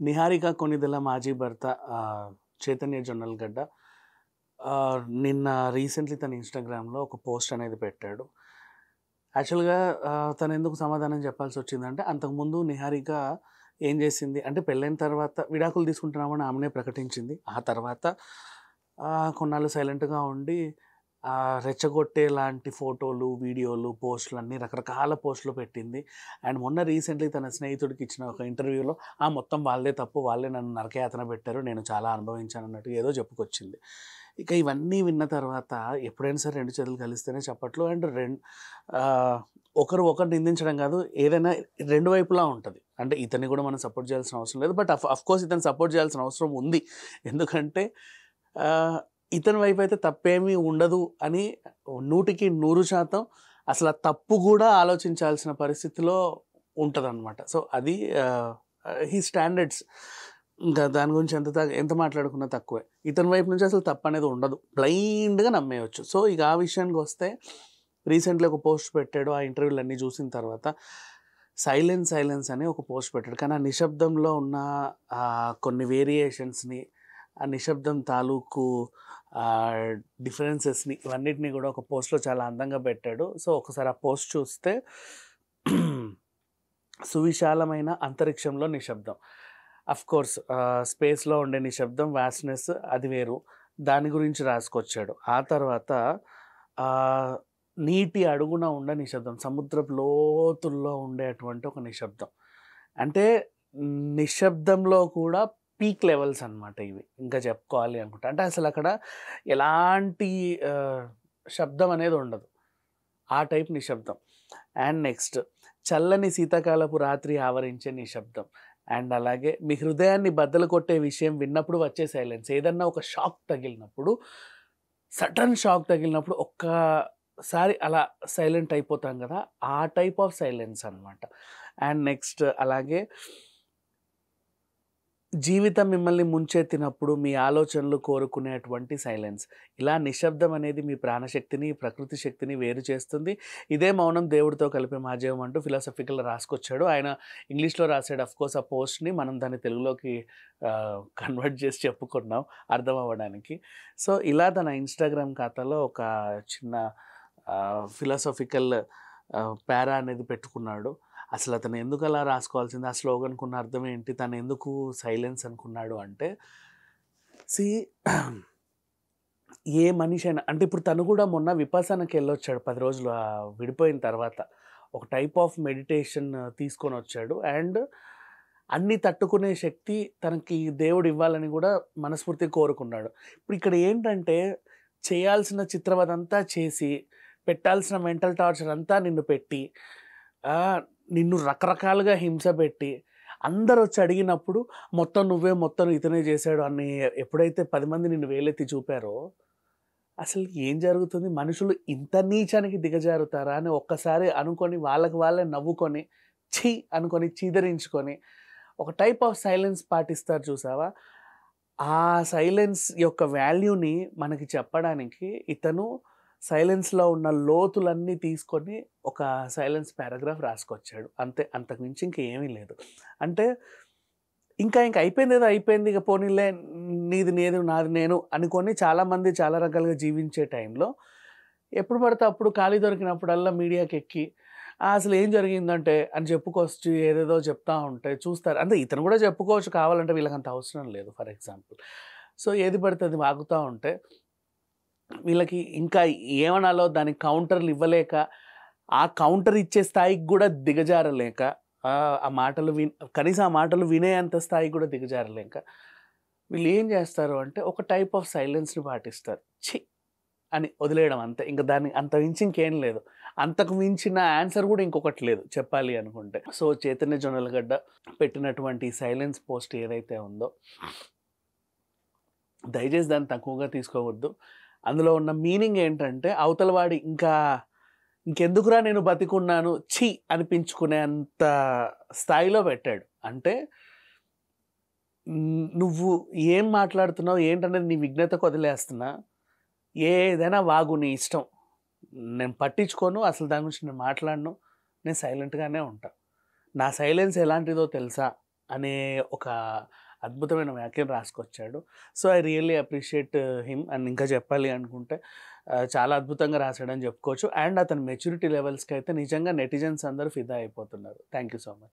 నిహారిక కొనిదెల మాజీ భర్త ఆ, చైతన్య జొన్నలగడ్డ ఆ, నిన్న రీసెంట్లీ తన ఇన్స్టాగ్రామ్లో ఒక పోస్ట్ అనేది పెట్టాడు యాక్చువల్గా ఆ, తను ఎందుకు సమాధానం చెప్పాల్సి వచ్చిందంటే అంతకుముందు నిహారిక ఏం చేసింది అంటే పెళ్ళైన తర్వాత విడాకులు తీసుకుంటున్నామని ఆమెనే ప్రకటించింది ఆ తర్వాత ఆ, కొన్నాళ్ళు సైలెంట్గా ఉండి ఆ, రెచ్చగొట్టే లాంటి ఫోటోలు వీడియోలు పోస్టులు అన్నీ రకరకాల పోస్టులు పెట్టింది అండ్ మొన్న రీసెంట్లీ తన స్నేహితుడికి ఇచ్చిన ఒక ఇంటర్వ్యూలో ఆ మొత్తం వాళ్ళే తప్పు వాళ్ళే నన్ను నరకయాతన పెట్టారు నేను చాలా అనుభవించాను అన్నట్టు ఏదో చెప్పుకొచ్చింది ఇక ఇవన్నీ విన్న తర్వాత ఎప్పుడైనా సరే రెండు చేతులు కలిస్తేనే చెప్పట్లు అండ్ రెండు ఒకరు ఒకరు నిందించడం కాదు ఏదైనా రెండు వైపులా ఉంటుంది అంటే ఇతన్ని కూడా మనం సపోర్ట్ చేయాల్సిన అవసరం లేదు బట్ అఫ్ కోర్స్ ఇతను సపోర్ట్ చేయాల్సిన అవసరం ఉంది ఎందుకంటే ఆ, ఇతని వైపు అయితే తప్పేమీ ఉండదు అని నూటికి నూరు శాతం అసలు ఆ తప్పు కూడా ఆలోచించాల్సిన పరిస్థితిలో ఉంటుందన్నమాట సో అది హీ స్టాండర్డ్స్ ఇంకా దాని గురించి ఎంత తా- ఎంత మాట్లాడుకున్నా తక్కువే ఇతని వైపు నుంచి అసలు తప్పు అనేది ఉండదు బ్లైండ్గా నమ్మేయచ్చు సో ఇక ఆ విషయానికి వస్తే రీసెంట్లీ ఒక పోస్ట్ పెట్టాడు ఆ ఇంటర్వ్యూలు అన్నీ చూసిన తర్వాత సైలెన్స్ సైలెన్స్ అని ఒక పోస్ట్ పెట్టాడు కానీ ఆ నిశ్శబ్దంలో ఉన్న ఆ కొన్ని వేరియేషన్స్ని ఆ నిశ్శబ్దం తాలూకు డిఫరెన్సెస్ని ఇవన్నిటిని కూడా ఒక పోస్ట్లో చాలా అందంగా పెట్టాడు సో ఒకసారి ఆ పోస్ట్ చూస్తే సువిశాలమైన అంతరిక్షంలో నిశ్శబ్దం అఫ్ కోర్స్ స్పేస్లో ఉండే నిశ్శబ్దం వ్యాస్నెస్ అది వేరు దాని గురించి రాసుకొచ్చాడు ఆ తర్వాత ఆ, నీటి అడుగున ఉండే నిశ్శబ్దం సముద్రపు లోతుల్లో ఉండేటువంటి ఒక నిశ్శబ్దం అంటే నిశ్శబ్దంలో కూడా పీక్ లెవెల్స్ అన్నమాట ఇవి ఇంకా చెప్పుకోవాలి అనుకుంటా అంటే అసలు అక్కడ ఎలాంటి ఆ, శబ్దం అనేది ఉండదు ఆ టైప్ నిశ్శబ్దం అండ్ నెక్స్ట్ చల్లని శీతాకాలపు రాత్రి ఆవరించే నిశ్శబ్దం అండ్ అలాగే మీ హృదయాన్ని బద్దలు కొట్టే విషయం విన్నప్పుడు వచ్చే సైలెన్స్ ఏదన్నా ఒక షాక్ తగిలినప్పుడు సడన్ షాక్ తగిలినప్పుడు ఒక్కసారి అలా సైలెంట్ అయిపోతాం కదా ఆ టైప్ ఆఫ్ సైలెన్స్ అన్నమాట అండ్ నెక్స్ట్ అలాగే జీవితం మిమ్మల్ని ముంచెత్తినప్పుడు మీ ఆలోచనలు కోరుకునేటువంటి సైలెన్స్ ఇలా నిశ్శబ్దం అనేది మీ ప్రాణశక్తిని ప్రకృతి శక్తిని వేరు చేస్తుంది ఇదే మౌనం దేవుడితో కలిపే మాజీవం అంటూ ఫిలాసఫికల్ రాసుకొచ్చాడు ఆయన ఇంగ్లీష్లో రాసాడు అఫ్ కోర్స్ ఆ పోస్ట్ని మనం దాన్ని తెలుగులోకి కన్వర్ట్ చేసి చెప్పుకున్నాం అర్థం అవ్వడానికి సో ఇలా తన ఇన్స్టాగ్రామ్ ఖాతాలో ఒక చిన్న ఫిలాసఫికల్ పారా అనేది పెట్టుకున్నాడు అసలు అతను ఎందుకు అలా రాసుకోవాల్సింది ఆ స్లోగన్కు ఉన్న అర్థం ఏంటి తను ఎందుకు సైలెన్స్ అనుకున్నాడు అంటే సి ఏ మనిషి అయినా అంటే ఇప్పుడు తను కూడా మొన్న విపాసనకి వెళ్ళొచ్చాడు పది రోజులు ఆ విడిపోయిన తర్వాత ఒక టైప్ ఆఫ్ మెడిటేషన్ తీసుకొని వచ్చాడు అండ్ అన్ని తట్టుకునే శక్తి తనకి దేవుడు ఇవ్వాలని కూడా మనస్ఫూర్తిగా కోరుకున్నాడు ఇప్పుడు ఇక్కడ ఏంటంటే చేయాల్సిన చిత్రవద అంతా చేసి పెట్టాల్సిన మెంటల్ టార్చర్ అంతా నిన్ను పెట్టి ఆ, నిన్ను రకరకాలుగా హింస పెట్టి అందరు వచ్చి అడిగినప్పుడు మొత్తం నువ్వే మొత్తం ఇతనే చేశాడు అని ఎప్పుడైతే పది మంది నిన్ను వేలెత్తి చూపారో అసలు ఏం జరుగుతుంది మనుషులు ఇంత నీచానికి దిగజారుతారా అని ఒక్కసారి అనుకొని వాళ్ళకి వాళ్ళే నవ్వుకొని ఛీ అనుకొని చీదరించుకొని ఒక టైప్ ఆఫ్ సైలెన్స్ పాటిస్తారు చూసావా ఆ సైలెన్స్ యొక్క వాల్యూని మనకి చెప్పడానికి ఇతను సైలెన్స్లో ఉన్న లోతులన్నీ తీసుకొని ఒక సైలెన్స్ పారాగ్రాఫ్ రాసుకొచ్చాడు అంతే అంతకు మించి ఇంకేమీ లేదు అంటే ఇంకా ఇంకా అయిపోయింది ఏదో అయిపోయింది ఇక పోనీలే నీది నేదు నాది నేను అనుకొని చాలామంది చాలా రకాలుగా జీవించే టైంలో ఎప్పుడు పడితే అప్పుడు ఖాళీ దొరికినప్పుడల్లా మీడియాకి ఎక్కి "ఆ, అసలు ఏం జరిగిందంటే అని చెప్పుకొచ్చి ఏదేదో చెప్తా ఉంటే చూస్తారు అంటే ఇతను కూడా చెప్పుకోవచ్చు కావాలంటే వీళ్ళకి అంత అవసరం లేదు ఫర్ ఎగ్జాంపుల్ సో ఏది పడితే అది వాగుతూ ఉంటే వీళ్ళకి ఇంకా ఏమనాలో దానికి కౌంటర్లు ఇవ్వలేక ఆ కౌంటర్ ఇచ్చే స్థాయికి కూడా దిగజారలేక ఆ ఆ మాటలు విన్ కనీసం ఆ మాటలు వినేంత స్థాయికి కూడా దిగజారలేక వీళ్ళు ఏం చేస్తారు అంటే ఒక టైప్ ఆఫ్ సైలెన్స్ని పాటిస్తారు ఛీ అని వదిలేయడం అంతే ఇంకా దాన్ని అంత మించి ఇంకేం లేదు అంతకు మించిన ఆన్సర్ కూడా ఇంకొకటి లేదు చెప్పాలి అనుకుంటే సో చైతన్య జొన్నలగడ్డ పెట్టినటువంటి సైలెన్స్ పోస్ట్ ఏదైతే ఉందో దయచేసి దాన్ని తక్కువగా తీసుకోవద్దు అందులో ఉన్న మీనింగ్ ఏంటంటే అవతల వాడి ఇంకా ఇంకెందుకురా నేను బతికున్నాను ఛీ అనిపించుకునే అంత స్థాయిలో పెట్టాడు అంటే మ్, నువ్వు ఏం మాట్లాడుతున్నావు ఏంటనేది నీ విఘ్నతకు వదిలేస్తున్నా ఏదైనా వాగు నీ ఇష్టం నేను పట్టించుకోను అసలు దాని గురించి నేను మాట్లాడను నేను సైలెంట్గానే ఉంటా నా సైలెన్స్ ఎలాంటిదో తెలుసా అనే ఒక అద్భుతమైన వ్యాఖ్యను రాసుకొచ్చాడు so I really appreciate him and ఇంకా చెప్పాలి అనుకుంటే ఆ, చాలా అద్భుతంగా రాశాడని చెప్పుకోవచ్చు అండ్ అతని మెచ్యూరిటీ లెవెల్స్కి అయితే నిజంగా నెటిజన్స్ అందరూ ఫిదా అయిపోతున్నారు థ్యాంక్ యూ సో మచ్